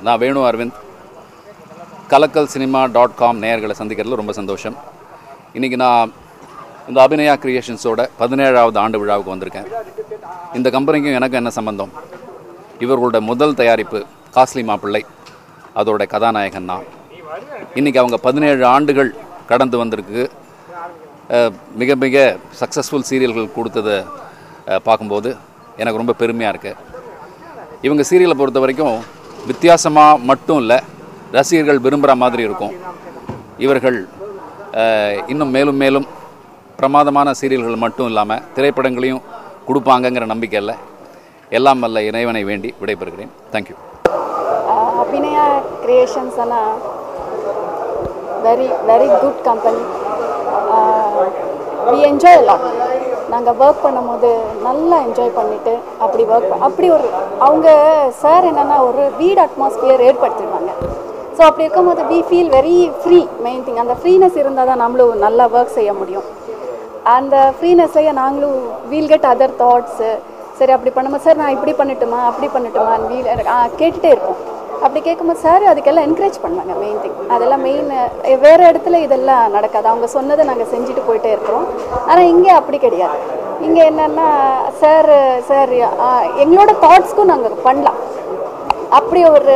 நான் வேணு அரவிந்த் கலக்கல் cinema dot com நேயர்களை சந்திக்கிறதுல ரொம்ப சந்தோஷம் இன்றைக்கி நான் இந்த அபிநயா கிரியேஷன்ஸோட பதினேழாவது ஆண்டு விழாவுக்கு வந்திருக்கேன் இந்த கம்பெனிக்கும் எனக்கும் என்ன சம்பந்தம் இவர்களோட முதல் தயாரிப்பு காஸ்ட்லி மாப்பிள்ளை அதோட கதாநாயகன் நான் இன்றைக்கி அவங்க பதினேழு ஆண்டுகள் கடந்து வந்திருக்கு அஹ், மிக மிக சக்ஸஸ்ஃபுல் சீரியல்கள் கொடுத்ததை அஹ், பார்க்கும்போது எனக்கு ரொம்ப பெருமையாக இருக்குது இவங்க சீரியலை பொறுத்த வரைக்கும் வித்தியாசமாக மட்டும் இல்லை ரசிகர்கள் விரும்புகிற மாதிரி இருக்கும் இவர்கள் அஹ், இன்னும் மேலும் மேலும் பிரமாதமான சீரியல்கள் மட்டும் இல்லாமல் திரைப்படங்களையும் கொடுப்பாங்கங்கிற நம்பிக்கையில் எல்லாம் வல்ல இறைவனை வேண்டி விடைபெறுகிறேன் தேங்க்யூ அபிநயா கிரியேஷன்ஸ் அண்ணா very very good company we enjoy lot நாங்கள் ஒர்க் பண்ணும்போது நல்லா என்ஜாய் பண்ணிவிட்டு அப்படி ஒர்க் அப்படி ஒரு அவங்க சார் என்னென்னா ஒரு வீடு அட்மாஸ்பியர் ஏற்படுத்திடுவாங்க ஸோ அப்படி இருக்கும்போது we feel very free main thing அந்த ஃப்ரீனஸ் இருந்தால் தான் நம்மளும் நல்லா ஒர்க் செய்ய முடியும் அந்த ஃப்ரீனஸ்லேயே நாங்களும் வீல் கெட் அதர் தாட்ஸு சரி அப்படி பண்ணும்போது சார் நான் இப்படி பண்ணட்டுமா அப்படி பண்ணட்டுமா வீல் கேட்டுகிட்டே இருப்போம் அப்படி கேட்கும்போது சார் அதுக்கெல்லாம் என்கரேஜ் பண்ணுவாங்க மெயின் திங் அதெல்லாம் மெயின் வேறு இடத்துல இதெல்லாம் நடக்காது அவங்க சொன்னதை நாங்கள் செஞ்சுட்டு போயிட்டே இருக்கிறோம் ஆனால் இங்கே அப்படி கிடையாது இங்கே என்னென்னா சார் சார் எங்களோட தாட்ஸ்க்கும் நாங்கள் பண்ணலாம் அப்படி ஒரு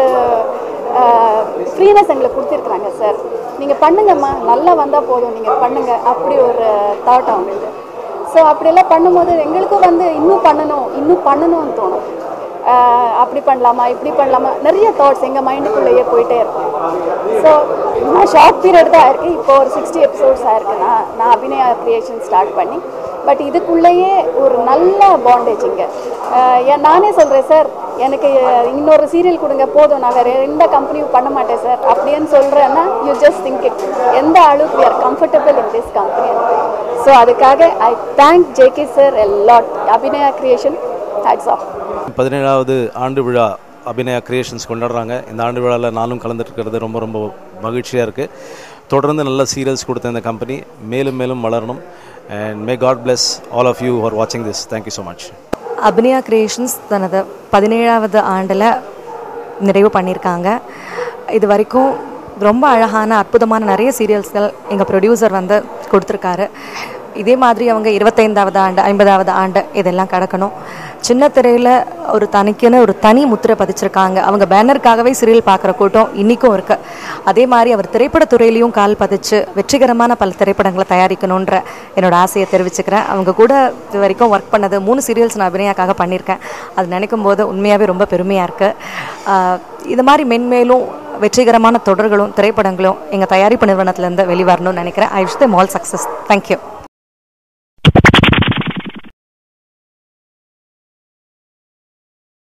ஃப்ரீனஸ் எங்களுக்கு கொடுத்துருக்குறாங்க சார் நீங்கள் பண்ணுங்கம்மா நல்லா வந்தால் போதும் நீங்கள் பண்ணுங்க அப்படி ஒரு தாட் அவங்களுக்கு ஸோ அப்படியெல்லாம் பண்ணும்போது எங்களுக்கும் வந்து இன்னும் பண்ணணும் இன்னும் பண்ணணும்னு தோணும் ஆஹ் அப்படி பண்ணலாமா இப்படி பண்ணலாமா நிறைய தாட்ஸ் எங்கள் மைண்டுக்குள்ளேயே போயிட்டே இருக்கும் ஸோ நான் ஷார்ட் பீரியட் தான் இருக்கு இப்போ ஒரு சிக்ஸ்டி எபிசோட்ஸ் ஆயிருக்குன்னா நான் அபிநயா கிரியேஷன் ஸ்டார்ட் பண்ணி பட் இதுக்குள்ளேயே ஒரு நல்ல பாண்டேஜ் இங்கே நானே சொல்கிறேன் சார் எனக்கு இன்னொரு சீரியல் கொடுங்க போதும் நான் வேறு எந்த கம்பெனியும் பண்ண மாட்டேன் சார் அப்படின்னு சொல்கிறேன்னா யூ ஜஸ்ட் திங்க் இட் எந்த அளவுக்கு we are comfortable in this company so அதுக்காக I thank JK sir a lot Abhinaya creation hats off பதினேழாவது ஆண்டு விழா அபிநயா கிரியேஷன்ஸ் கொண்டாடுறாங்க இந்த ஆண்டு விழாவில் நானும் கலந்துட்டு இருக்கிறது ரொம்ப ரொம்ப மகிழ்ச்சியாக இருக்குது தொடர்ந்து நல்ல சீரியல்ஸ் கொடுத்த இந்த கம்பெனி மேலும் மேலும் வளரணும் and may God bless all of you are வாட்சிங் this thank you so much Abhinaya creations தனது பதினேழாவது ஆண்டில் நிறைவு பண்ணியிருக்காங்க இது வரைக்கும் ரொம்ப அழகான அற்புதமான நிறைய சீரியல்ஸ்கள் எங்கள் ப்ரொடியூசர் வந்து கொடுத்துருக்காரு இதே மாதிரி அவங்க இருபத்தைந்தாவது ஆண்டு ஐம்பதாவது ஆண்டு இதெல்லாம் கடக்கணும் சின்ன திரையில் ஒரு தனிக்குன்னு ஒரு தனி முத்திரை பதிச்சிருக்காங்க அவங்க பேனருக்காகவே சீரியல் பார்க்குற கூட்டம் இன்றைக்கும் இருக்குது அதே மாதிரி அவர் திரைப்படத்துறையிலையும் கால் பதிச்சு வெற்றிகரமான பல திரைப்படங்களை தயாரிக்கணுன்ற என்னோட ஆசையை தெரிவிச்சுக்கிறேன் அவங்க கூட இது வரைக்கும் ஒர்க் பண்ணது மூணு சீரியல்ஸ் நான் அபிநயாக்காக பண்ணியிருக்கேன் அது நினைக்கும் போது உண்மையாகவே ரொம்ப பெருமையாக இருக்குது இது மாதிரி மென்மேலும் வெற்றிகரமான தொடர்களும் திரைப்படங்களும் எங்கள் தயாரிப்பு நிறுவனத்துலேருந்து வெளிவரணும்னு நினைக்கிறேன் I wish them all success thank you